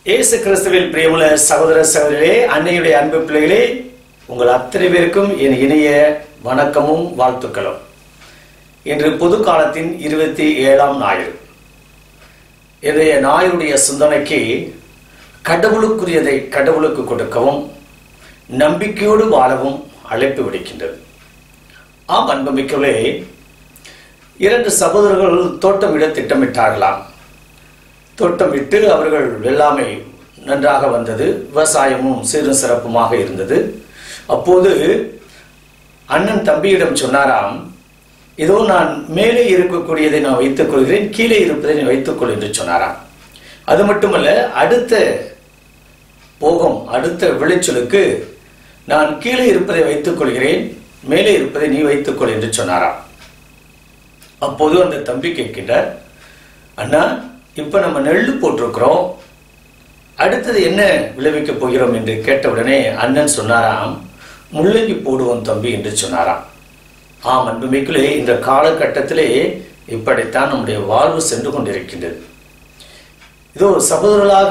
இயேசு கிறிஸ்துவில் பிரியமுள்ள சகோதர சகோதரிகளே அன்னையுடைய அன்பு பிள்ளைகளே உங்கள் அத்தனை பேருக்கும் என் இனிய வணக்கமும் வாழ்த்துக்களும் இன்று பொது காலத்தின் இருபத்தி ஏழாம் ஞாயிறு இன்றைய ஞாயிறுடைய சிந்தனைக்கு கடவுளுக்குரியதை கடவுளுக்கு கொடுக்கவும் நம்பிக்கையோடு வாழவும் அழைப்பு விடுக்கின்றது ஆம் அன்புமிக்கவே இரண்டு சகோதரர்கள் தோட்டமிட திட்டமிட்டார்களாம் தோட்டமிட்டு அவர்கள் வெள்ளாமை நன்றாக வந்தது விவசாயமும் சீரும் சிறப்புமாக இருந்தது அப்போது அண்ணன் தம்பியிடம் சொன்னாராம் இதோ நான் மேலே இருக்கக்கூடியதை நான் வைத்துக் கொள்கிறேன் கீழே இருப்பதை நீ வைத்துக்கொள் என்று சொன்னாராம் அது மட்டுமல்ல அடுத்த போகம் அடுத்த விளைச்சலுக்கு நான் கீழே இருப்பதை வைத்துக் கொள்கிறேன் மேலே இருப்பதை நீ வைத்துக்கொள் என்று சொன்னாராம் அப்போது அந்த தம்பி கேட்கின்றார் அண்ணா இப்ப நம்ம நெல்லு போட்டிருக்கிறோம் அடுத்தது என்ன விளைவிக்க போகிறோம் என்று கேட்டவுடனே அண்ணன் சொன்னாராம் முள்ளங்கி போடுவோம் தம்பி என்று சொன்னாராம் ஆம் அன்புமிக்குள்ளே இந்த காலகட்டத்திலே இப்படித்தான் நம்முடைய வாழ்வு சென்று கொண்டிருக்கின்றது இதோ சகோதரர்களாக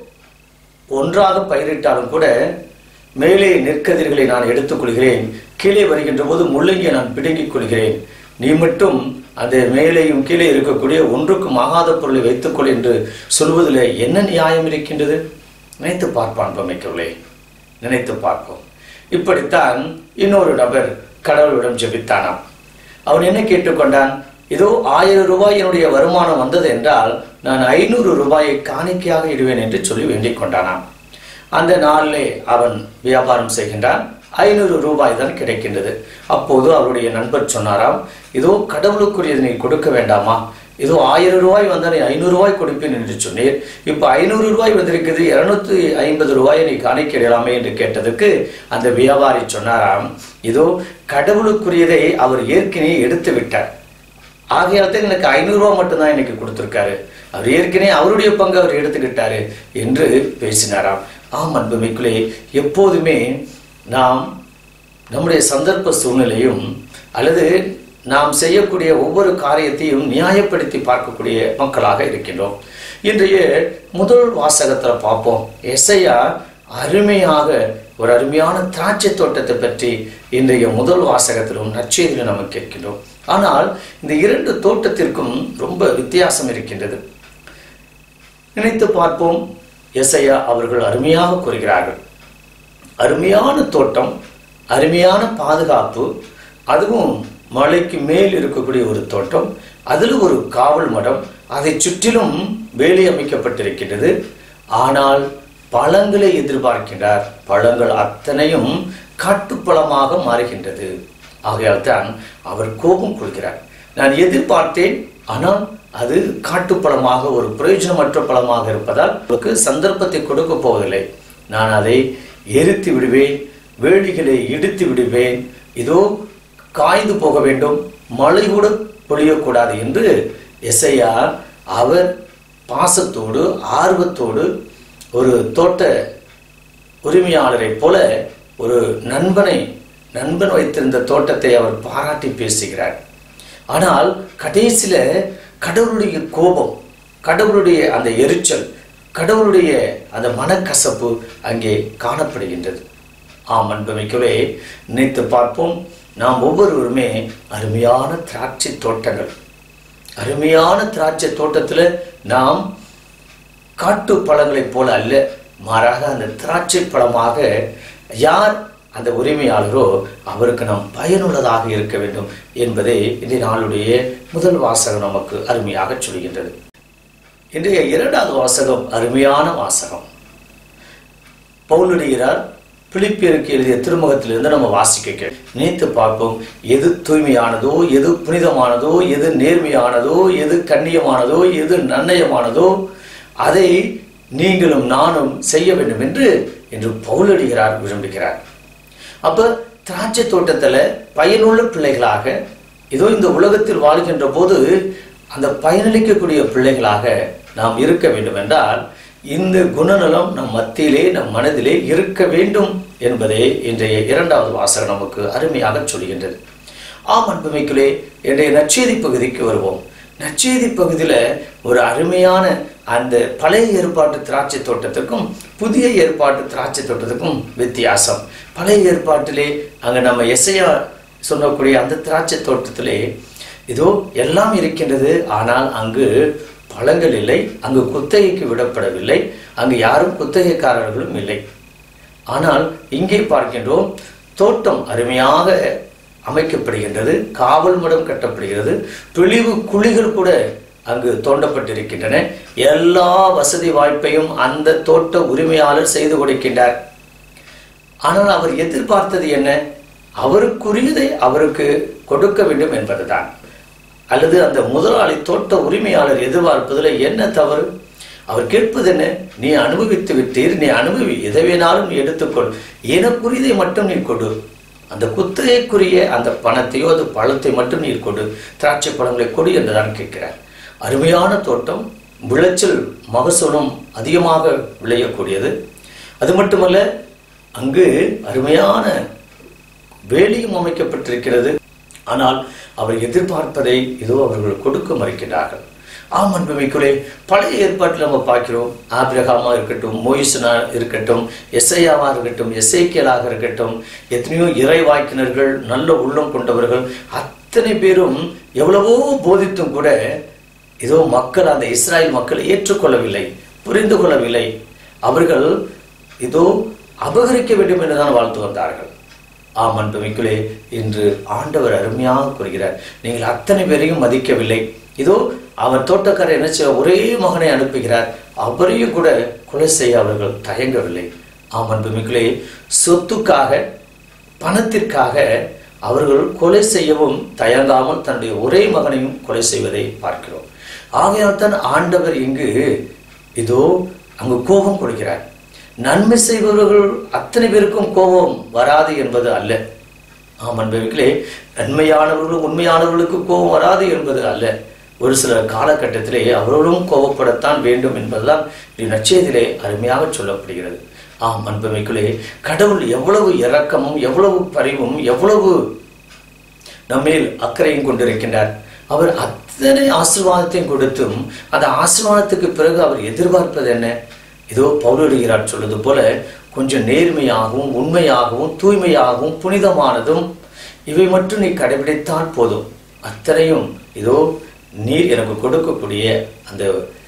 ஒன்றாக பயிரிட்டாலும் கூட மேலே நெற்கதிர்களை நான் எடுத்துக்கொள்கிறேன் கீழே வருகின்ற போது முள்ளங்கியை நான் பிடுங்கிக் கொள்கிறேன் நீ மட்டும் அந்த மேலேயும் கீழே இருக்கக்கூடிய ஒன்றுக்கும் ஆகாத பொருளை வைத்துக்கொள் என்று சொல்வதில் என்ன நியாயம் இருக்கின்றது நினைத்து பார்ப்பான் பமைக்கவில்லை நினைத்து பார்ப்போம் இப்படித்தான் இன்னொரு நபர் கடவுளிடம் ஜெபித்தானாம் அவன் என்ன கேட்டுக்கொண்டான் இதோ ஆயிரம் ரூபாய் என்னுடைய வருமானம் வந்தது என்றால் நான் ஐநூறு ரூபாயை காணிக்கையாக இடுவேன் என்று சொல்லி வேண்டிக் கொண்டானாம் அந்த நாளிலே அவன் வியாபாரம் செய்கின்றான் ஐநூறு ரூபாய் தான் கிடைக்கின்றது அப்போது அவருடைய நண்பர் சொன்னாராம் இதோ கடவுளுக்குரியது நீ கொடுக்க வேண்டாமா இதோ ஆயிரம் ரூபாய் வந்தால் நீ ஐநூறு ரூபாய் கொடுப்பேன் என்று சொன்னீர் இப்போ ஐநூறு ரூபாய் வந்திருக்குது இருநூத்தி ஐம்பது ரூபாயை நீ காணிக்கிடலாமே என்று கேட்டதுக்கு அந்த வியாபாரி சொன்னாராம் இதோ கடவுளுக்குரியதை அவர் ஏற்கனவே எடுத்து விட்டார் ஆகையால் தான் எனக்கு ஐநூறு ரூபாய் மட்டும்தான் எனக்கு கொடுத்துருக்காரு அவர் ஏற்கனவே அவருடைய பங்கு அவர் எடுத்துக்கிட்டாரு என்று பேசினாராம் ஆம் அன்புமிக்குள்ளே எப்போதுமே நாம் நம்முடைய சந்தர்ப்ப சூழ்நிலையும் அல்லது நாம் செய்யக்கூடிய ஒவ்வொரு காரியத்தையும் நியாயப்படுத்தி பார்க்கக்கூடிய மக்களாக இருக்கின்றோம் இன்றைய முதல் வாசகத்தில் பார்ப்போம் எஸ்ஐயா அருமையாக ஒரு அருமையான திராட்சை தோட்டத்தை பற்றி இன்றைய முதல் வாசகத்திலும் நற்செய்தியிலும் நம்ம கேட்கின்றோம் ஆனால் இந்த இரண்டு தோட்டத்திற்கும் ரொம்ப வித்தியாசம் இருக்கின்றது நினைத்து பார்ப்போம் எஸ்ஐயா அவர்கள் அருமையாக கூறுகிறார்கள் அருமையான தோட்டம் அருமையான பாதுகாப்பு அதுவும் மலைக்கு மேல் இருக்கக்கூடிய ஒரு தோட்டம் அதில் ஒரு காவல் மடம் அதை சுற்றிலும் வேலி அமைக்கப்பட்டிருக்கின்றது ஆனால் பழங்களை எதிர்பார்க்கின்றார் பழங்கள் அத்தனையும் காட்டுப்பழமாக மாறுகின்றது ஆகையால் தான் அவர் கோபம் கொள்கிறார் நான் எதிர்பார்த்தேன் ஆனால் அது காட்டுப்பழமாக ஒரு பிரயோஜனமற்ற பழமாக இருப்பதால் அவருக்கு சந்தர்ப்பத்தை கொடுக்க போவதில்லை நான் அதை எரித்து விடுவேன் வேலிகளை இடித்து விடுவேன் இதோ காய்ந்து போக வேண்டும் மழை கூட பொழியக்கூடாது என்று எஸ்ஐயா அவர் பாசத்தோடு ஆர்வத்தோடு ஒரு தோட்ட உரிமையாளரை போல ஒரு நண்பனை நண்பன் வைத்திருந்த தோட்டத்தை அவர் பாராட்டி பேசுகிறார் ஆனால் கடைசியில கடவுளுடைய கோபம் கடவுளுடைய அந்த எரிச்சல் கடவுளுடைய அந்த மனக்கசப்பு அங்கே காணப்படுகின்றது ஆம் அன்புமிக்கவே நினைத்து பார்ப்போம் நாம் ஒவ்வொருவருமே அருமையான திராட்சை தோட்டங்கள் அருமையான திராட்சை தோட்டத்தில் நாம் காட்டு பழங்களைப் போல அல்ல மாறாக அந்த திராட்சை பழமாக யார் அந்த உரிமையாளரோ அவருக்கு நாம் பயனுள்ளதாக இருக்க வேண்டும் என்பதை இன்றைய நாளுடைய முதல் வாசகம் நமக்கு அருமையாக சொல்கின்றது இன்றைய இரண்டாவது வாசகம் அருமையான வாசகம் பவுலுடைகிறார் பிலிப்பியருக்கு எழுதிய திருமுகத்திலிருந்து நம்ம வாசிக்க நினைத்து பார்ப்போம் எது தூய்மையானதோ எது புனிதமானதோ எது நேர்மையானதோ எது கண்ணியமானதோ எது நன்னயமானதோ அதை நீங்களும் நானும் செய்ய வேண்டும் என்று என்று பவுலடிகிறார் விரும்புகிறார் அப்ப திராட்சை தோட்டத்துல பயனுள்ள பிள்ளைகளாக ஏதோ இந்த உலகத்தில் வாழ்கின்ற போது அந்த பயனளிக்கக்கூடிய பிள்ளைகளாக நாம் இருக்க வேண்டும் என்றால் இந்த குணநலம் நம் மத்தியிலே நம் மனதிலே இருக்க வேண்டும் என்பதே இன்றைய இரண்டாவது வாசகம் நமக்கு அருமையாக சொல்கின்றது ஆம் அன்புமைக்குள்ளே இன்றைய நற்செய்தி பகுதிக்கு வருவோம் நச்செய்தி பகுதியில் ஒரு அருமையான அந்த பழைய ஏற்பாட்டு திராட்சை தோட்டத்துக்கும் புதிய ஏற்பாட்டு திராட்சை தோட்டத்துக்கும் வித்தியாசம் பழைய ஏற்பாட்டிலே அங்கே நம்ம எஸ்ஐயா சொல்லக்கூடிய அந்த திராட்சை தோட்டத்திலே இதோ எல்லாம் இருக்கின்றது ஆனால் அங்கு பழங்கள் இல்லை அங்கு குத்தகைக்கு விடப்படவில்லை அங்கு யாரும் குத்தகைக்காரர்களும் இல்லை ஆனால் இங்கே பார்க்கின்றோம் தோட்டம் அருமையாக அமைக்கப்படுகின்றது காவல் மடம் கட்டப்படுகிறது பிழிவு குழிகள் கூட அங்கு தோண்டப்பட்டிருக்கின்றன எல்லா வசதி வாய்ப்பையும் அந்த தோட்ட உரிமையாளர் செய்து கொடுக்கின்றார் ஆனால் அவர் எதிர்பார்த்தது என்ன அவருக்குரியதை அவருக்கு கொடுக்க வேண்டும் என்பதுதான் அல்லது அந்த முதலாளி தோட்ட உரிமையாளர் எதிர்பார்ப்பதில் என்ன தவறு அவர் கேட்பது என்ன நீ அனுபவித்து விட்டீர் நீ அனுபவி எதை வேணாலும் நீ எடுத்துக்கொள் எனக்குரியதை மட்டும் நீ கொடு அந்த குத்தகைக்குரிய அந்த பணத்தையோ அது பழத்தை மட்டும் நீர் கொடு திராட்சை பழங்களை கொடு என்றுதான் கேட்கிறார் அருமையான தோட்டம் விளைச்சல் மகசூலும் அதிகமாக விளையக்கூடியது அது மட்டுமல்ல அங்கு அருமையான வேலியும் அமைக்கப்பட்டிருக்கிறது ஆனால் அவர் எதிர்பார்ப்பதை ஏதோ அவர்கள் கொடுக்க மறுக்கிறார்கள் ஆம் அன்புமிக்குள்ளே பழைய ஏற்பாட்டில் நம்ம பார்க்கிறோம் ஆபிரகாமா இருக்கட்டும் மோயிசனா இருக்கட்டும் எஸ்ஐயாவா இருக்கட்டும் எஸ்ஐக்கியலாக இருக்கட்டும் எத்தனையோ இறைவாக்கினர்கள் நல்ல உள்ளம் கொண்டவர்கள் அத்தனை பேரும் எவ்வளவோ போதித்தும் கூட ஏதோ மக்கள் அந்த இஸ்ராயல் மக்கள் ஏற்றுக்கொள்ளவில்லை புரிந்து கொள்ளவில்லை அவர்கள் இதோ அபகரிக்க வேண்டும் என்றுதான் வாழ்த்து வந்தார்கள் ஆம் அன்புமிக்குள்ளே இன்று ஆண்டவர் அருமையாக கூறுகிறார் நீங்கள் அத்தனை பேரையும் மதிக்கவில்லை இதோ அவர் தோட்டக்காரர் என்ன செய்ய ஒரே மகனை அனுப்புகிறார் அவரையும் கூட கொலை செய்ய அவர்கள் தயங்கவில்லை ஆம் அன்புமிக்குள்ளே சொத்துக்காக பணத்திற்காக அவர்கள் கொலை செய்யவும் தயங்காமல் தன்னுடைய ஒரே மகனையும் கொலை செய்வதை பார்க்கிறோம் ஆகையால் தான் ஆண்டவர் இங்கு இதோ அங்கு கோபம் கொடுக்கிறார் நன்மை செய்பவர்கள் அத்தனை பேருக்கும் கோபம் வராது என்பது அல்ல ஆம் அன்பர்களே நன்மையானவர்களும் உண்மையானவர்களுக்கு கோபம் வராது என்பது அல்ல ஒரு சில காலகட்டத்திலே அவர்களும் கோபப்படத்தான் வேண்டும் என்பதுதான் நச்சேதிலே அருமையாக சொல்லப்படுகிறது ஆம் அன்பமைக்குள்ளே கடவுள் எவ்வளவு இரக்கமும் எவ்வளவு பரிவும் எவ்வளவு நம்மேல் அக்கறையும் கொண்டிருக்கின்றார் அவர் அத்தனை ஆசீர்வாதத்தையும் கொடுத்தும் அந்த ஆசீர்வாதத்துக்கு பிறகு அவர் எதிர்பார்ப்பது என்ன இதோ பௌரடிகிறார் சொல்வது போல கொஞ்சம் நேர்மையாகவும் உண்மையாகவும் தூய்மையாகவும் புனிதமானதும் இவை மட்டும் நீ கடைபிடித்தால் போதும் அத்தனையும் இதோ நீர் எனக்கு கொடுக்கக்கூடிய அந்த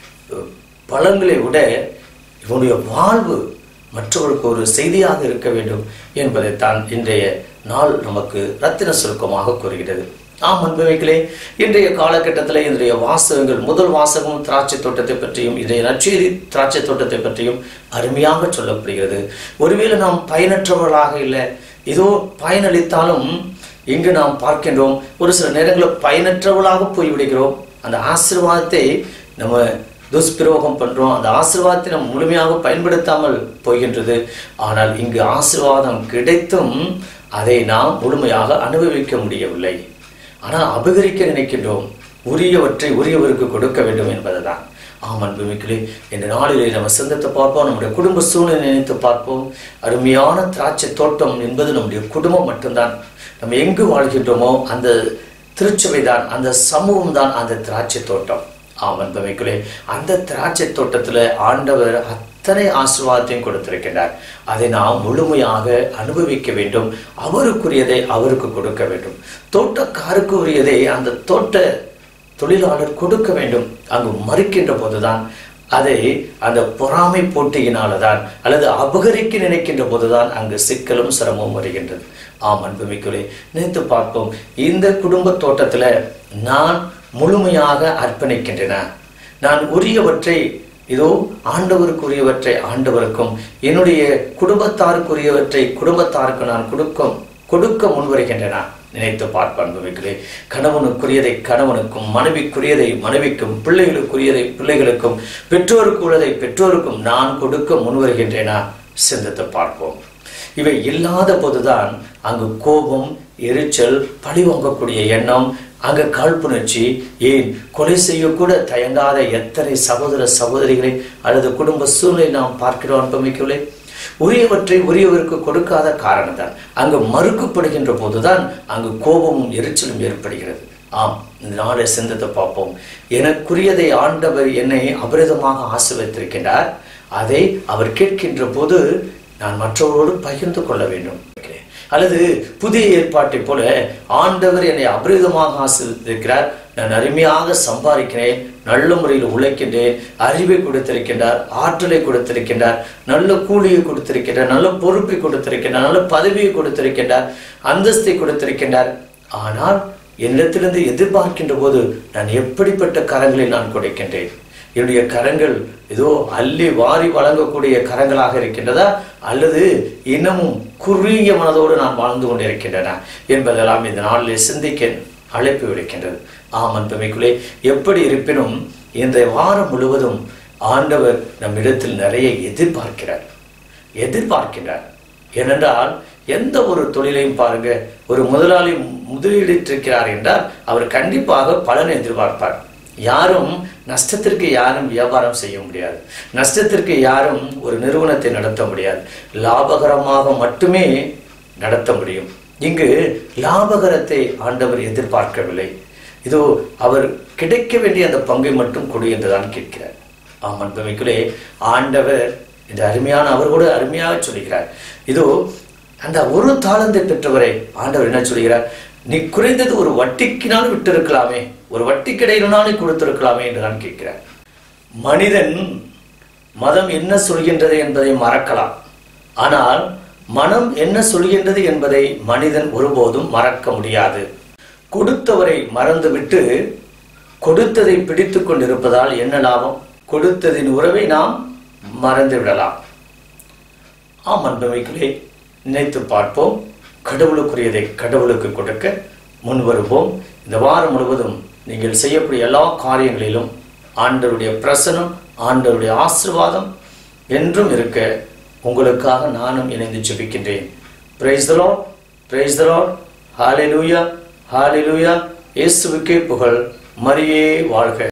பழங்களை விட இவனுடைய வாழ்வு மற்றவர்களுக்கு ஒரு செய்தியாக இருக்க வேண்டும் என்பதைத்தான் இன்றைய நாள் நமக்கு ரத்தின சுருக்கமாக கூறுகிறது ஆம் அன்புமைகளே இன்றைய காலகட்டத்தில் இன்றைய வாசகங்கள் முதல் வாசகம் திராட்சை தோட்டத்தை பற்றியும் இன்றைய நற்செய்தி திராட்சை தோட்டத்தை பற்றியும் அருமையாக சொல்லப்படுகிறது ஒருவேளை நாம் பயனற்றவர்களாக இல்லை இதோ பயனளித்தாலும் இங்கு நாம் பார்க்கின்றோம் ஒரு சில நேரங்களில் பயனற்றவர்களாக போய்விடுகிறோம் அந்த ஆசீர்வாதத்தை நம்ம துஷ்பிரயோகம் பண்றோம் அந்த ஆசீர்வாதத்தை நம்ம முழுமையாக பயன்படுத்தாமல் போகின்றது ஆனால் இங்கு ஆசீர்வாதம் கிடைத்தும் அதை நாம் முழுமையாக அனுபவிக்க முடியவில்லை ஆனால் அபகரிக்க நினைக்கின்றோம் உரியவற்றை உரியவருக்கு கொடுக்க வேண்டும் என்பதுதான் ஆம் அன்புமிக்களே இந்த நாளிலே நம்ம சிந்தத்தை பார்ப்போம் நம்முடைய குடும்ப சூழ்நிலை நினைத்து பார்ப்போம் அருமையான திராட்சை தோட்டம் என்பது நம்முடைய குடும்பம் மட்டும்தான் நம்ம எங்கு வாழ்கின்றோமோ அந்த திருச்சபை தான் அந்த சமூகம் தான் அந்த திராட்சை தோட்டம் ஆம் அன்புமிக்களே அந்த திராட்சை தோட்டத்தில் ஆண்டவர் அத்தனை ஆசீர்வாதத்தையும் கொடுத்திருக்கின்றார் அதை நாம் முழுமையாக அனுபவிக்க வேண்டும் அவருக்குரியதை அவருக்கு கொடுக்க வேண்டும் தோட்டக்காருக்கு உரியதை அந்த தோட்ட தொழிலாளர் கொடுக்க வேண்டும் அங்கு மறுக்கின்ற போதுதான் அதை அந்த பொறாமை போட்டியினால தான் அல்லது அபகரிக்க நினைக்கின்ற போதுதான் அங்கு சிக்கலும் சிரமமும் வருகின்றது ஆம் அன்புமிக்குள்ளே நினைத்து பார்ப்போம் இந்த குடும்ப தோட்டத்துல நான் முழுமையாக அர்ப்பணிக்கின்றன நான் உரியவற்றை இதோ ஆண்டவருக்குரியவற்றை ஆண்டவருக்கும் என்னுடைய குடும்பத்தாருக்குரியவற்றை குடும்பத்தாருக்கு நான் கொடுக்கும் கொடுக்க முன்வருகின்றன நினைத்து பார்ப்பன்புமிக்கிறே கணவனுக்குரியதை கணவனுக்கும் மனைவிக்குரியதை மனைவிக்கும் பிள்ளைகளுக்குரியதை பிள்ளைகளுக்கும் பெற்றோருக்குள்ளதை பெற்றோருக்கும் நான் கொடுக்க முன்வருகின்றேனா சிந்தித்து பார்ப்போம் இவை இல்லாத போதுதான் அங்கு கோபம் எரிச்சல் பழி வாங்கக்கூடிய எண்ணம் அங்கு காழ்ப்புணர்ச்சி ஏன் கொலை செய்யக்கூட தயங்காத எத்தனை சகோதர சகோதரிகளை அல்லது குடும்ப சூழ்நிலை நாம் பார்க்கிறோம் அன்பமிக்கவில்லை உரியவற்றை உரியவருக்கு கொடுக்காத காரணம்தான் அங்கு மறுக்கப்படுகின்ற போதுதான் அங்கு கோபமும் எரிச்சலும் ஏற்படுகிறது ஆம் இந்த நாளை சிந்தத்தை பார்ப்போம் எனக்குரியதை ஆண்டவர் என்னை அபரிதமாக ஆசிர்வதித்திருக்கின்றார் அதை அவர் கேட்கின்ற போது நான் மற்றவரோடு பகிர்ந்து கொள்ள வேண்டும் அல்லது புதிய ஏற்பாட்டை போல ஆண்டவர் என்னை அபரிதமாக ஆசிர்வதித்திருக்கிறார் நான் அருமையாக சம்பாதிக்கிறேன் நல்ல முறையில் உழைக்கின்றேன் அறிவை கொடுத்திருக்கின்றார் ஆற்றலை கொடுத்திருக்கின்றார் நல்ல கூலியை கொடுத்திருக்கின்றார் நல்ல பொறுப்பை கொடுத்திருக்கின்றார் நல்ல பதவியை கொடுத்திருக்கின்றார் அந்தஸ்தை கொடுத்திருக்கின்றார் ஆனால் என்னிடத்திலிருந்து எதிர்பார்க்கின்ற போது நான் எப்படிப்பட்ட கரங்களை நான் கொடுக்கின்றேன் என்னுடைய கரங்கள் ஏதோ அள்ளி வாரி வழங்கக்கூடிய கரங்களாக இருக்கின்றதா அல்லது இன்னமும் குறுகிய மனதோடு நான் வாழ்ந்து கொண்டிருக்கின்றன என்பதெல்லாம் இந்த நாளிலே சிந்திக்க அழைப்பு விடுக்கின்றது ஆம் அன்பமைக்குள்ளே எப்படி இருப்பினும் இந்த வாரம் முழுவதும் ஆண்டவர் நம்மிடத்தில் நிறைய எதிர்பார்க்கிறார் எதிர்பார்க்கிறார் ஏனென்றால் எந்த ஒரு தொழிலையும் பாருங்க ஒரு முதலாளி முதலீடிட்டிருக்கிறார் என்றால் அவர் கண்டிப்பாக பலனை எதிர்பார்ப்பார் யாரும் நஷ்டத்திற்கு யாரும் வியாபாரம் செய்ய முடியாது நஷ்டத்திற்கு யாரும் ஒரு நிறுவனத்தை நடத்த முடியாது லாபகரமாக மட்டுமே நடத்த முடியும் இங்கு லாபகரத்தை ஆண்டவர் எதிர்பார்க்கவில்லை இதோ அவர் கிடைக்க வேண்டிய அந்த பங்கை மட்டும் கொடு என்றுதான் கேட்கிறார் ஆம் அன்பமைக்குள்ளே ஆண்டவர் இந்த அருமையான அவர் கூட அருமையாக சொல்கிறார் இதோ அந்த ஒரு தாளந்தை பெற்றவரை ஆண்டவர் என்ன சொல்கிறார் நீ குறைந்தது ஒரு வட்டிக்கினால் விட்டிருக்கலாமே ஒரு வட்டி கிடையினாலே கொடுத்திருக்கலாமே என்று நான் கேட்கிறேன் மனிதன் மதம் என்ன சொல்கின்றது என்பதை மறக்கலாம் ஆனால் மனம் என்ன சொல்கின்றது என்பதை மனிதன் ஒருபோதும் மறக்க முடியாது கொடுத்தவரை மறந்துவிட்டு கொடுத்ததை பிடித்து கொண்டிருப்பதால் என்ன லாபம் கொடுத்ததின் உறவை நாம் மறந்து விடலாம் ஆம் அன்பமைகளே நினைத்து பார்ப்போம் கடவுளுக்குரியதை கடவுளுக்கு கொடுக்க முன் வருவோம் இந்த வாரம் முழுவதும் நீங்கள் செய்யக்கூடிய எல்லா காரியங்களிலும் ஆண்டவருடைய பிரசனம் ஆண்டவருடைய ஆசிர்வாதம் என்றும் இருக்க உங்களுக்காக நானும் இணைந்து ஜெபிக்கின்றேன் praise the Lord praise the Lord hallelujah hallelujah இயேசுவுக்கே புகழ் மரியே வாழ்க